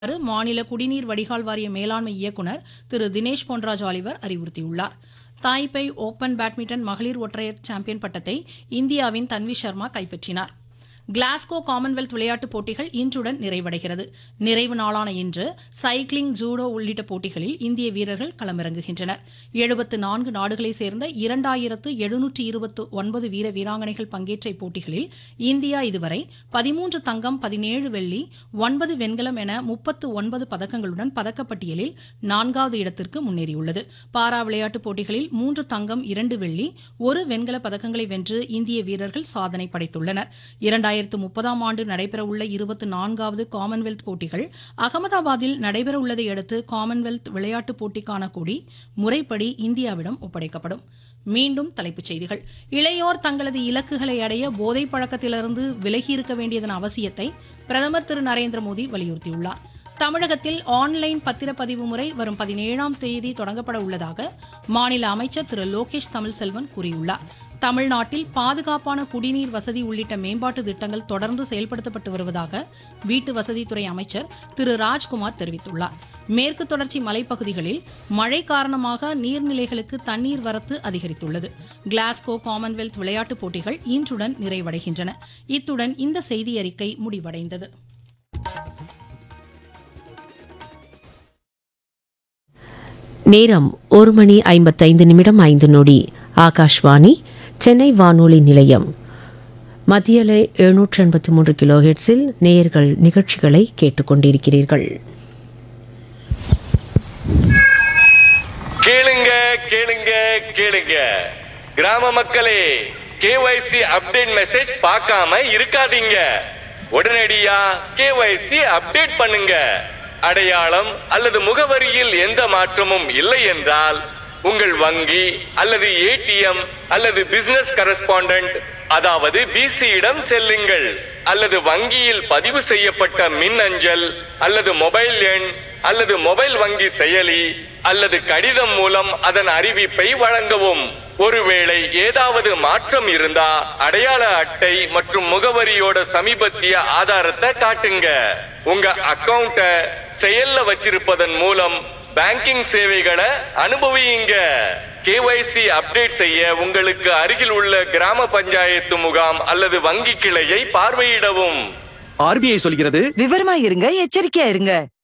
வருமாறு மாநில குடிநீர் வடிகால் வாரிய மேலாண்மை இயக்குநர் திரு தினேஷ் பொன்ராஜ் ஆலிவர் அறிவுறுத்தியுள்ளார் தாய்பை ஓபன் பேட்மிண்டன் மகளிர் ஒற்றையர் சாம்பியன் பட்டத்தை இந்தியாவின் தன்வி சர்மா கைப்பற்றினார் கிளாஸ்கோ காமன்வெல்த் விளையாட்டுப் போட்டிகள் இன்றுடன் நிறைவடைகிறது நிறைவு நாளான இன்று சைக்கிளிங் ஜூடோ உள்ளிட்ட போட்டிகளில் இந்திய வீரர்கள் களமிறங்குகின்றனர் எழுபத்து நான்கு நாடுகளைச் சேர்ந்த இரண்டாயிரத்து எழுநூற்று இருபத்து ஒன்பது வீர வீராங்கனைகள் பங்கேற்ற இப்போட்டிகளில் இந்தியா இதுவரை பதிமூன்று தங்கம் பதினேழு வெள்ளி ஒன்பது வெண்கலம் என முப்பத்து ஒன்பது பதக்கங்களுடன் பதக்கப்பட்டியலில் நான்காவது இடத்திற்கு முன்னேறியுள்ளது பாரா விளையாட்டுப் போட்டிகளில் மூன்று தங்கம் இரண்டு வெள்ளி ஒரு வெண்கல பதக்கங்களை வென்று இந்திய வீரர்கள் சாதனை படைத்துள்ளனர் இரண்டாயிரத்து முப்பதாம் ஆண்டு நடைபெறவுள்ள இருபத்தி நான்காவது காமன்வெல்த் போட்டிகள் அகமதாபாத்தில் நடைபெறவுள்ளதை அடுத்து காமன்வெல்த் விளையாட்டுப் போட்டிக்கான கொடி முறைப்படி இந்தியாவிடம் ஒப்படைக்கப்படும் மீண்டும் தலைப்புச் செய்திகள் இளையோர் தங்களது இலக்குகளை அடைய போதைப் பழக்கத்திலிருந்து விலகி இருக்க வேண்டியதன் அவசியத்தை பிரதமர் திரு நரேந்திர மோடி வலியுறுத்தியுள்ளார் தமிழகத்தில் ஆன்லைன் பத்திரப்பதிவு முறை வரும் பதினேழாம் தேதி தொடங்கப்பட உள்ளதாக மாநில அமைச்சர் திரு லோகேஷ் தமிழ்செல்வன் கூறியுள்ளார் தமிழ்நாட்டில் பாதுகாப்பான குடிநீர் வசதி உள்ளிட்ட மேம்பாட்டு திட்டங்கள் தொடர்ந்து செயல்படுத்தப்பட்டு வருவதாக வீட்டு வசதித்துறை அமைச்சர் திரு ராஜ்குமார் தெரிவித்துள்ளார் மேற்கு தொடர்ச்சி மலைப்பகுதிகளில் மழை காரணமாக நீர்நிலைகளுக்கு தண்ணீர் வரத்து அதிகரித்துள்ளது கிளாஸ்கோ காமன்வெல்த் விளையாட்டுப் போட்டிகள் இன்றுடன் நிறைவடைகின்றன இத்துடன் இந்த செய்தி அறிக்கை முடிவடைந்தது நேரம் ஒரு மணி ஐம்பத்தைந்து நிமிடம் ஐந்து நொடி ஆகாஷ்வாணி சென்னை வானொலி நிலையம் மத்தியலை எழுநூற்று எண்பத்தி மூன்று கிலோஹெட்ஸில் நேயர்கள் நிகழ்ச்சிகளை கேட்டுக்கொண்டிருக்கிறீர்கள் கேளுங்க கேளுங்க கேளுங்க கிராம மக்களே கேஒய்சி அப்டேட் மெசேஜ் பார்க்காம இருக்காதீங்க உடனடியா கேஒய்சி அப்டேட் பண்ணுங்க அடையாளம் அல்லது முகவரியில் எந்த மாற்றமும் இல்லை என்றால் உங்கள் வங்கி அல்லது ஏடிஎம் அல்லது பிசினஸ் கரஸ்பாண்டன்ட் அதாவது பிசியிடம் செல்லுங்கள் அல்லது வங்கியில் பதிவு செய்யப்பட்ட மின் அஞ்சல் அல்லது மொபைல் எண் அல்லது மொபைல் வங்கி செயலி அல்லது கடிதம் மூலம் அதன் அறிவிப்பை வழங்கவும் ஒருவேளை ஏதாவது மாற்றம் இருந்தா அடையாள அட்டை மற்றும் முகவரியோட சமீபத்திய ஆதாரத்தை காட்டுங்க உங்க அக்கவுண்ட செயல்ல வச்சிருப்பதன் மூலம் பேங்கிங் சேவைகளை அனுபவியுங்க கேஒய்சி அப்டேட் செய்ய உங்களுக்கு அருகில் உள்ள கிராம பஞ்சாயத்து முகாம் அல்லது வங்கி கிளையை பார்வையிடவும் ஆர்பிஐ சொல்கிறது விவரமா இருங்க எச்சரிக்கையா இருங்க